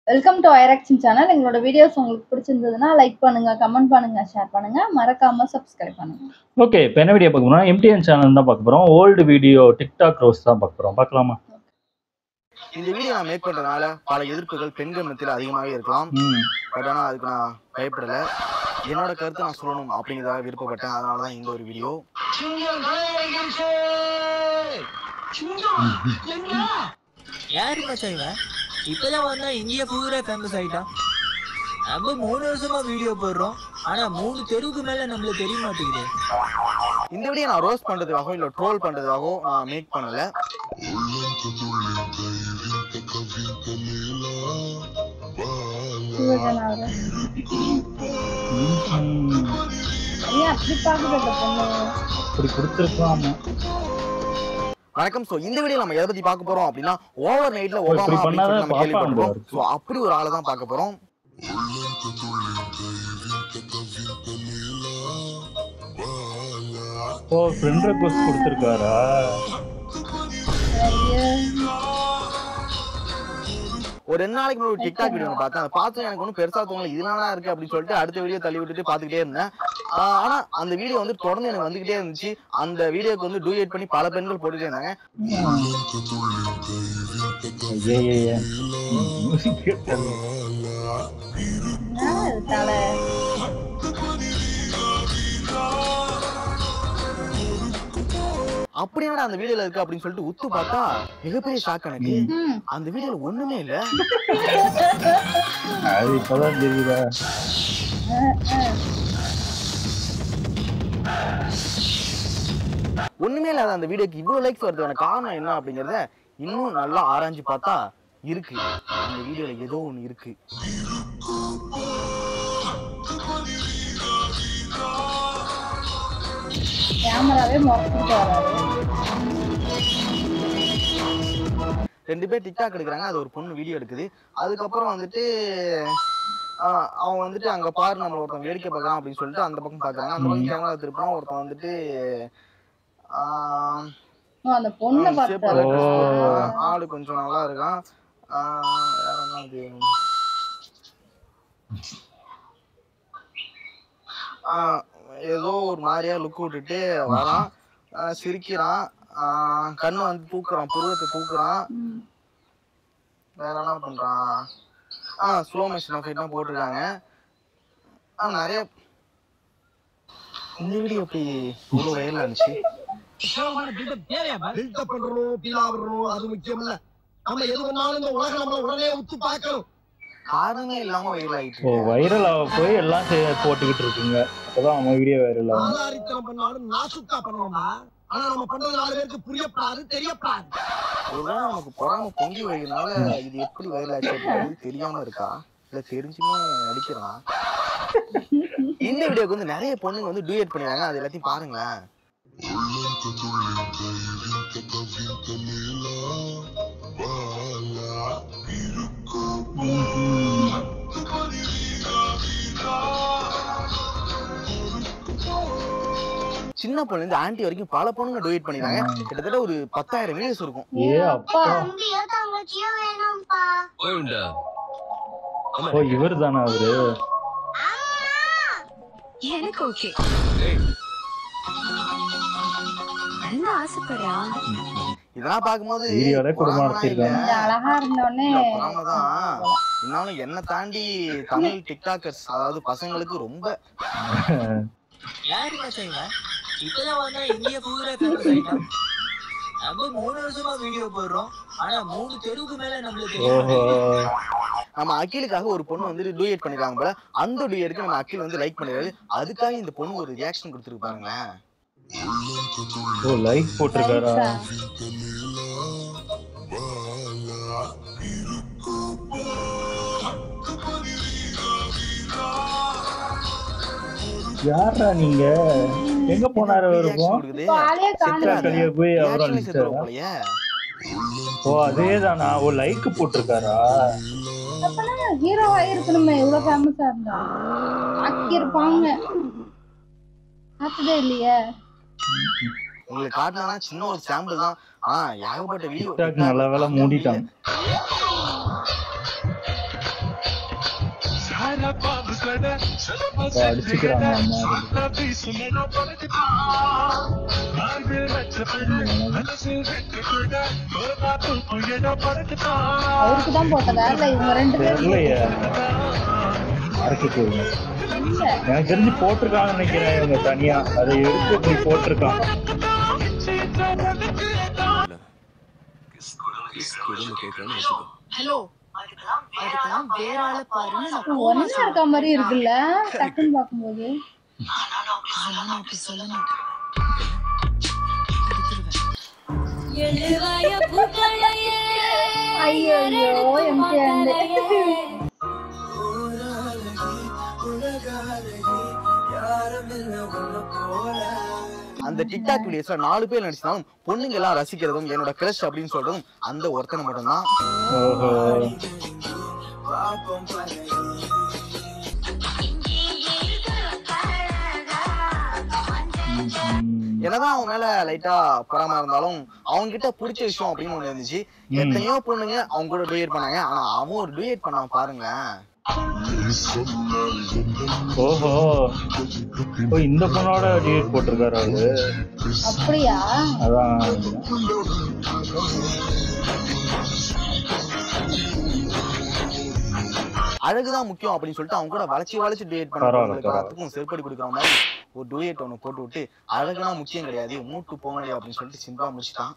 Welcome to ஐராக்ஷன் channel எங்களோட videos உங்களுக்கு பிடிச்சிருந்ததுன்னா லைக் பண்ணுங்க கமெண்ட் பண்ணுங்க ஷேர் பண்ணுங்க மறக்காம சப்ஸ்கிரைப் பண்ணுங்க ஓகே இப்போ என்ன வீடியோ பார்க்க போறோம் எம்டிஎன் சேனல் தான் பார்க்க போறோம் ஓல்டு வீடியோ டிக்டாக் ரோஸ் தான் பார்க்க போறோம் பார்க்கலாமா இந்த வீடியோ நான் மேக் பண்றதுனால பல எதிர்ப்புகள் பெண்கள் மத்தியில் அதிகமாகவே இருக்கலாம் ம் பட் ஆனால் அதுக்கு நான் பயப்படல என்னோட கருத்தை நான் சொல்லணும் அப்படிங்கிறதாக விருப்பப்பட்டேன் அதனால தான் இந்த ஒரு வீடியோ யாரு மச்சான் இவன் இப்பதான் வந்தா இந்தியா பூரா ஃபேமஸ் ஆயிட்டான் நம்ம மூணு வருஷமா வீடியோ போடுறோம் ஆனா மூணு தெருவுக்கு மேல நம்மளுக்கு தெரிய மாட்டேங்குது இந்த வீடியோ நான் ரோஸ்ட் பண்றதுக்காகவும் இல்லை ட்ரோல் பண்றதுக்காகவும் நான் மேக் பண்ணல சிவகன் அவரு ம். ஏன் அப்படி பாக்குது அந்த பொண்ணு இப்படி கொடுத்துருக்கலாமா வணக்கம் ஸோ இந்த வீடியோ நம்ம எதை பத்தி பார்க்க போறோம் அப்படின்னா ஓவர் நைட்ல இப்படி ஒபாமா அப்படின்னு பண்ணாதான் சொல்லி நம்ம பாப்பா கேள்விப்பட்டிருக்கோம் அனுபவம் ஸோ அப்படி ஒரு ஆளை தான் பார்க்க போறோம் ஓ ஃப்ரெண்ட் ரெக்வஸ்ட் கொடுத்துருக்காரா ஐயோ. ஒரு ரெண்டு நாளைக்கு முன்னாடி ஒரு டிக்டாக் வீடியோ ஒன்று பார்த்தேன் அதை பார்த்து எனக்கு ஒன்றும் பெருசா தோணல இதெல்லாம் இருக்கு அப்படின்னு சொல்லிட்டு அடுத்த வீடியோ தள்ளி விட்டுட்டு பார்த்துக்கிட்டே இருந்தேன் ஆஹ் ஆனா அந்த வீடியோ வந்து தொடர்ந்து எனக்கு வந்துகிட்டே இருந்துச்சு அந்த வீடியோக்கு வந்து டூயேட் பண்ணி பல பெண்கள் போட்டுட்டே இருந்தாங்க ஐயையே. மியூசிக் கேட்டது. என்ன இது தலை அப்படி என்னடா அந்த வீடியோல இருக்கு அப்படின்னு சொல்லிட்டு உத்து பார்த்தா மிகப்பெரிய ஷாக் எனக்கு ம் அந்த வீடியோல ஒண்ணுமே இல்ல அது இப்பதான் தெரியுதா ஒண்ணுமே இல்லாத அந்த வீடியோக்கு இவ்வளவு லைக்ஸ் வருதுக்கான காரணம் என்ன அப்படிங்கறத இன்னும் நல்லா ஆராய்ஞ்சு பார்த்தா இருக்கு அந்த வீடியோல ஏதோ ஒண்ணு இருக்கு கேமராவே முறைச்சிட்டு வராது ரெண்டு பேர் டிக்டாக் எடுக்கிறாங்க அது ஒரு பொண்ணு வீடியோ எடுக்குது அதுக்கப்புறம் வந்துட்டு ஆஹ் அவன் வந்துட்டு அங்க பாரு நம்ம ஒருத்தன் வேடிக்கை பார்க்கறான் அப்படின்னு சொல்லிட்டு அந்த பக்கம் பாக்குறாங்க அந்த பக்கம் கேமரா திருப்பான் ஒருத்தன் வந்துட்டு ஆஹ் ஓ, அந்த பொண்ணை அவன் shape பார்த்தாரு நல்லா dress போட்டிருக்கான். ஆளு கொஞ்சம் நல்லா இருக்கான் ஆஹ் வேற என்ன அது ஆஹ் ஏதோ ஒரு மாதிரியா லுக் விட்டுட்டு வரான் ஆஹ் சிரிக்கிறான் ஆஹ் கண்ணை வந்து தூக்குறான் புருவத்தை தூக்குறான் ம். வேற என்ன பண்றான் ஆ ஸ்லோ மோஷன் எஃபெக்ட்லாம் போட்டிருக்காங்க ஆ நிறைய இந்த வீடியோ எப்படி இவ்வளோ வயலில் இருந்துச்சு பில்டப் பண்றணும் பீலா வரணும் அது முக்கியம் இல்ல நம்ம எது பண்ணாலும் இந்த உலகம் நம்மள உடனே உத்து பார்க்கணும் காரணமே இல்லாம வயல் ஓ ஆயிட்டு வைரல் ஆக போய் எல்லாம் சே- போட்டுக்கிட்டு இருக்குங்க அப்பதான் நம்ம வீடியோ வைரல் ஆகும் ஆதாரித்தனம் பண்ணாலும் நாசுக்கா பண்ணணும்டா ஆனா நம்ம பண்றது நாலு பேருக்கு புரியப்படாது தெரியப்படாது ஒருவேளை நமக்கு பொறாம பொங்கி வைக்கிறதுனால இது எப்படி வயல் ஆச்சு அப்படிங்கிறது தெரியாம இருக்கா இல்ல தெரிஞ்சுமே நடிக்கிறான் இந்த வீடியோக்கு வந்து நிறைய பொண்ணுங்க வந்து டூயட் பண்ணிடுறாங்க அது எல்லாத்தையும் பாருங்களேன் ம்ஹும். சின்ன பொண்ணு இருந்து ஆன்டி வரைக்கும் பல பொண்ணுங்க டூயட் பண்ணிடுறாங்க கிட்டத்தட்ட ஒரு பத்தாயிரம் வீடியோஸ் இருக்கும் ஏ அப்பா தம்பியோ தங்கச்சியோ வேணும்பா ஓ இவர் தானே அவரு எனக்கு ஓகே என்ன ஆசைப்படுறா இதெல்லாம் பார்க்கும்போது வீடியோல குடும்பம் பொறாமைலாம் நடத்திருக்காங்க. இல்ல. கொஞ்சம் அழகா இருந்தோடனே இல்ல, பொறாமைதான். இருந்தாலும் என்ன தாண்டி தமிழ் டிக்டாக்கர்ஸ் அதாவது பசங்களுக்கு ரொம்ப யாரு மச்சான் இவன் இப்பதான் வந்தா இந்தியா பூரா ஃபேமஸ் ஆயிட்டான் நம்ம மூணு வருஷமா வீடியோ போடுறோம் ஆனா மூணு தெருவுக்கு மேல நம்மளுக்கு தெரிய ஓஹோ மாட்டேங்குது நம்ம அகிலுக்காக ஒரு பொண்ணு வந்து டூயட் பண்ணிருக்காங்க போல அந்த டூயட்டுக்கு நம்ம அகில் வந்து லைக் பண்ணிருக்காரு அதுக்காக இந்த பொண்ணு ஒரு ரியாக்ஷன் கொடுத்துருப்பாங்களேன் ஓ லைக் போட்டிருக்காரா யாரா நீங்க எங்க போனாரு இருக்கும் இப்போ ஆளே சித்ரா காணுது கலிய போய் அவரும் அடிச்சாரா போலயே ஓ அதேதானா ஓ லைக் போட்டிருக்காரா ஹீரோவா இருக்கணுமே இவ்வளவு ஃபேமஸா இருந்தா ஆக்கி இருப்பாங்க பார்த்ததே இல்லையே உங்களுக்கு காட்டினா சின்ன ஒரு சாம்பிள் தான் ஆ ஏகப்பட்ட வீடியோ டிக்டாக் நல்ல வேலை மூடிட்டாங்க இப்போ அடிச்சுக்கிறாங்க அம்மா ரெண்டு பேரும். அவருக்கு தான் போட்டதா இல்ல இவங்க ரெண்டு பேரும் தெரியலையே யாருக்கு எனக்கு தெரிஞ்சு போட்டிருக்காங்கன்னு நினைக்கிறேன் இவங்க தனியா அதை எடுத்து இப்படி போட்டிருக்காங்க ஹலோ அதுக்கெல்லாம் வேற ஆளை பாருன்னு நான் ஒன்னா கோவமா இருக்க மாதிரி இருக்குல்ல டக்குன்னு பார்க்கும்போது ஆனா நான் அப்படி சொல்ல மாட்டேன் ஐயோ எம்டிஆர் அந்த டிக்டாக் வீடியோஸ்ல நாலு பேர் நடிச்சாலும் பொண்ணுங்க எல்லாம் ரசிக்கிறதும் என்னோட கிரஷ் அப்படின்னு சொல்றதும் அந்த ஒருத்தனை மட்டும்தான் ஓஹோ ம். என்னதான் அவன் மேல லைட்டா பொறாம இருந்தாலும் அவங்க கிட்ட பிடிச்ச விஷயம் அப்படின்னு ஒண்ணு இருந்துச்சு ம். எத்தனையோ பொண்ணுங்க அவங்க கூட டூயட் பண்ணாங்க ஆனா அவன் ஒரு டூயட் பண்ணான் பாருங்க ஓஹோ ஓ இந்த பொண்ணோட டிஎட் போட்டிருக்காரு அவரு அப்படியா அதான் அழகுதான் முக்கியம் அப்படின்னு சொல்லிட்டு அவங்க கூட வளைச்சு வளைச்சு டூயட் பரவாயில்ல, பண்ணவங்களுக்கு பரவாயில்ல. எல்லாத்துக்கும் செருப்படி கொடுக்குற மாதிரி ஒரு டூயட் ஒண்ணு போட்டு விட்டு அழகுனா முக்கியம் கிடையாது மூட்டு போங்க அப்படின்னு சொல்லிட்டு சிம்பிளா முடிச்சுட்டான்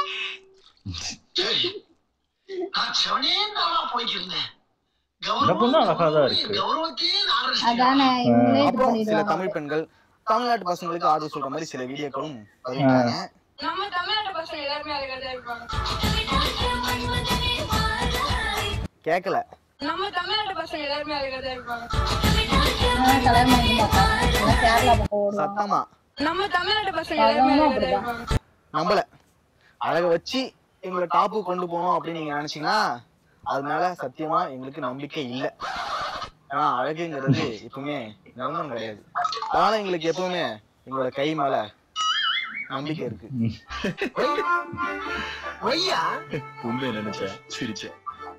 நான் செவனேன்னு போயிட்டு இருந்தேன் இந்த பொண்ணு அழகாதான் இருக்கு கௌரவத்தையே நான் ரசிக்கிறேன். அதானே இவங்களே இது அப்புறம் சில பண்ணிடுவாங்க தமிழ் பெண்கள் தமிழ்நாட்டு பசங்களுக்கு ஆதரவு சொல்ற மாதிரி சில வீடியோக்களும் பதிவிட்டாங்க நம்ம தமிழ்நாட்டு பசங்க எல்லாருமே அழகா இருப்பாங்க கேட்கல நம்ம தமிழ்நாட்டு பசங்க எல்லாருமே அழகா இருப்பாங்க ஆனா கல்யாணம் பண்ணி பார்ப்பாங்க இல்ல கேரளா பக்கம் ஓடுவாங்க சத்தமா நம்ம தமிழ்நாட்டு பசங்க எல்லாருமே அதுவும் அழகா அப்படிதான். இருப்பாங்க நம்பல அழக வச்சு எங்களை டாப்பு கொண்டு போகணும் அப்படின்னு நீங்க நினைச்சீங்கன்னா அது மேல சத்தியமா எங்களுக்கு நம்பிக்கை இல்ல ஏன்னா அழகுங்கிறது எப்பவுமே நிரந்தரம் கிடையாது அதனால எங்களுக்கு எப்பவுமே எங்களோட கை மேல நம்பிக்கை இருக்கு ஒய்யா உண்மையை நினைச்சேன் சிரிச்சேன்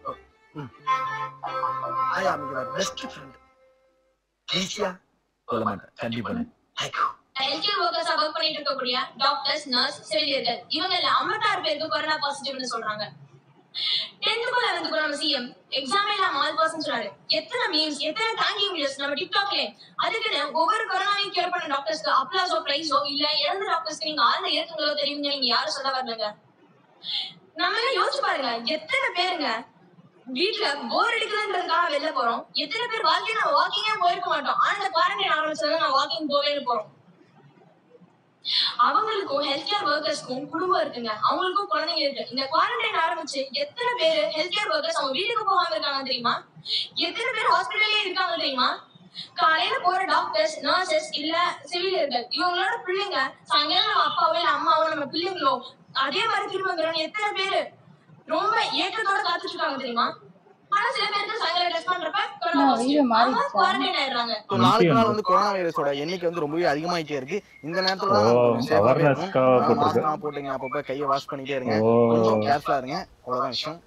ஐ ஆம் யுவர் பெஸ்ட் ஃப்ரெண்ட் ஈஸியா சொல்ல மாட்டேன் கண்டிப்பா தேங்க்யூ ஹெல்த் ஒர்க்கர்ஸா ஒர்க் பண்ணிட்டு இருக்கக்கூடிய டாக்டர்ஸ் நர்ஸ் செவிலியர்கள் இவங்க எல்லாம் ஐம்பத்தாறு பேருக்கு கொரோனா பாசிட்டிவ்னு சொல்றாங்க டென்த்துக்கும் லெவன்த்துக்கும் நம்ம சிஎம் எக்ஸாம் எல்லாம் ஆல் பர்சன் சொல்றாரு எத்தனை மீம்ஸ் எத்தனை தேங்க்யூ வீடியோஸ் நம்ம டிக்டாக்ல அதுக்குன்னு ஒவ்வொரு கொரோனாவையும் கியூர் பண்ண டாக்டர்ஸ்க்கு அப்ளாஸோ பிரைஸோ இல்ல இறந்த டாக்டர்ஸ்க்கு நீங்க ஆழ்ந்த இறக்கங்களோ தெரியுங்க நீங்க யாரும் சொல்ல வரலங்க நம்ம எல்லாம் யோசிச்சு பாருங்க எத்தனை பேருங்க வீட்ல போர் அடிக்குதுன்றதுக்காக வெளில போறோம் எத்தனை பேர் வாழ்க்கையில நம்ம வாக்கிங்கே போயிருக்க மாட்டோம் ஆனா இந்த குவாரண்டைன் ஆரம்பிச்சதுல நான் வாக்கிங் போவேன்னு போறோம் அவங்களுக்கும் ஹெல்த் கேர் ஒர்க்கர்ஸ்க்கும் குடும்பம் இருக்குங்க அவங்களுக்கும் குழந்தைங்க இருக்கு இந்த குவாரண்டைன் ஆரம்பிச்சு எத்தனை பேர் ஹெல்த் கேர் ஒர்க்கர்ஸ் அவங்க வீட்டுக்கு போகாம இருக்காங்க தெரியுமா எத்தனை பேர் ஹாஸ்பிட்டல்லே இருக்காங்க தெரியுமா காலையில போற டாக்டர்ஸ் நர்சஸ் இல்ல சிவிலியர்கள் இவங்களோட பிள்ளைங்க சாயங்காலம் நம்ம அப்பாவோ இல்ல அம்மாவோ நம்ம பிள்ளைங்களோ அதே மாதிரி திரும்ப வந்துடும் எத்தனை பேரு ரொம்ப ஏக்கத்தோட காத்துட்டு இருக்காங்க தெரியுமா ஆனா சில பேருக்கு சாயங்காலம் டெஸ்ட் பண்றப்ப நான் வீடியோ மாறிடுச்சா? குவாரண்டைன் ஆயிடுறாங்க இப்போ நாளுக்கு நாள் வந்து கொரோனா வைரஸோட எண்ணிக்கை வந்து ரொம்பவே அதிகமாயிட்டே இருக்கு இந்த நேரத்துல தான் நம்ம ஓ, கொஞ்சம் safe ஆவே awareness இருக்கணும். க்காக ஆ, போட்டிருக்கு. mask எல்லாம் போட்டுங்க அப்பப்ப கையை வாஷ் பண்ணிட்டே இருங்க ஓ கொஞ்சம் கேர்ஃபுல்லா இருங்க அவ்வளவுதான் விஷயம்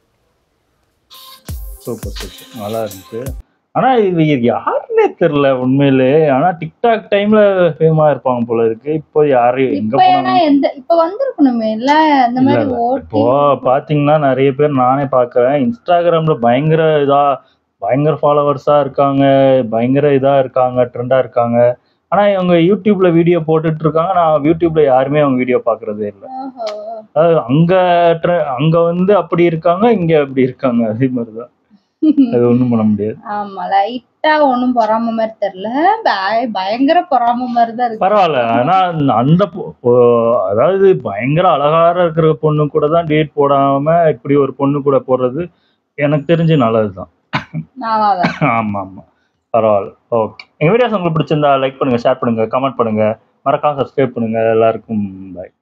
சூப்பர் சூப்பர் நல்லா இருந்துச்சு ஆனா இது யாருன்னே தெரியல உண்மையிலே ஆனா டிக்டாக் டைம்ல ஃபேமா இருப்பாங்க போல இருக்கு இப்போ யாரு எங்க இப்ப ஏன்னா போனாங்க எந்த இப்ப வந்திருக்கணுமே இல்ல இந்த இல்ல, மாதிரி இல்ல. ஓட்டி இப்போ பாத்தீங்கன்னா நிறைய பேர் நானே பாக்குறேன் இன்ஸ்டாகிராம்ல பயங்கர இதா பயங்கர ஃபாலோவர்ஸா இருக்காங்க பயங்கர இதா இருக்காங்க ட்ரெண்டா இருக்காங்க ஆனா இவங்க யூடியூப்ல வீடியோ போட்டுட்டு இருக்காங்க நான் யூடியூப்ல யாருமே அவங்க வீடியோ பாக்குறதே இல்லை ஓஹோ. அதாவது அங்க tre- அங்க வந்து அப்படி இருக்காங்க இங்க அப்படி இருக்காங்க அதே மாதிரிதான் அது ஒண்ணும் பண்ண முடியாது ஆமா லைட்டா ஒண்ணும் பொறாம மாதிரி தெரியல பய- பயங்கர பொறாம மாதிரி தான் இருக்கு பரவாயில்ல ஆனா அந்த பொ- ஓ- அதாவது பயங்கர அழகார இருக்கிற பொண்ணு கூட தான் டேட் போடாம இப்படி ஒரு பொண்ணு கூட போடுறது எனக்கு தெரிஞ்சு நல்லதுதான் நான் அதான் ஆமா ஆமா பரவாயில்ல ஓகே எங்க வீடியோஸ் உங்களுக்கு பிடிச்சிருந்தா லைக் பண்ணுங்க ஷேர் பண்ணுங்க கமெண்ட் பண்ணுங்க மறக்காம சப்ஸ்கிரைப் பண்ணுங்க எல்லாருக்கும் பாய்